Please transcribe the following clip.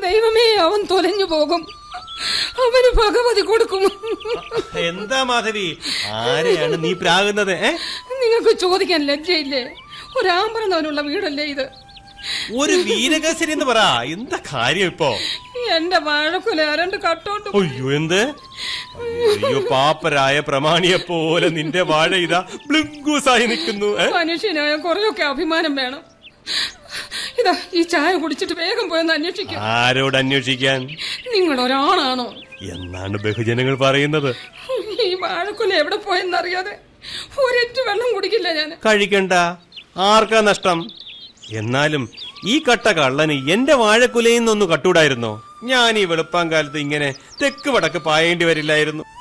ദൈവമേ അവൻ തൊലഞ്ഞു പോകും അവന് ഭഗവതി കൊടുക്കും എന്താ മാധവി ആരെയാണ് നീ പ്രാകുന്നത് ഏ നിങ്ങൾക്ക് ചോദിക്കാൻ ലജ്ജയില്ലേ ഒരാമ്പറന്നവനുള്ള വീടല്ലേ ഇത് ഒരു വീരകേസരി എന്ന് പറ എന്താ കാര്യം ഇപ്പോ എന്റെ വാഴക്കുല രണ്ട് കട്ടോണ്ട് അയ്യോ എന്ത് അയ്യോ പാപ്പരായ പ്രമാണിയെ പോലെ നിന്റെ വാഴ ഇതാ ബ്ലിങ്കൂസായി നിൽക്കുന്നു ഏ? മനുഷ്യനായ കുറെയൊക്കെ അഭിമാനം വേണം ഇതാ ഈ ചായ കുടിച്ചിട്ട് വേഗം പോയെന്ന് അന്വേഷിക്കും ആരോട് അന്വേഷിക്കാൻ നിങ്ങൾ ഒരാളാണോ എന്നാണ് ബഹുജനങ്ങൾ പറയുന്നത് ഈ വാഴക്കുല എവിടെ പോയെന്നറിയാതെ ഒരൊറ്റ വെള്ളം കുടിക്കില്ല ഞാൻ കഴിക്കണ്ട ആർക്കാ നഷ്ടം എന്നാലും ഈ കട്ട കള്ളന് എന്റെ വാഴക്കുലയിൽ നിന്നൊന്ന് കട്ടൂടായിരുന്നോ ഞാൻ ഈ വെളുപ്പാങ്കാലത്ത് ഇങ്ങനെ തെക്ക് വടക്ക് പായേണ്ടി വരില്ലായിരുന്നു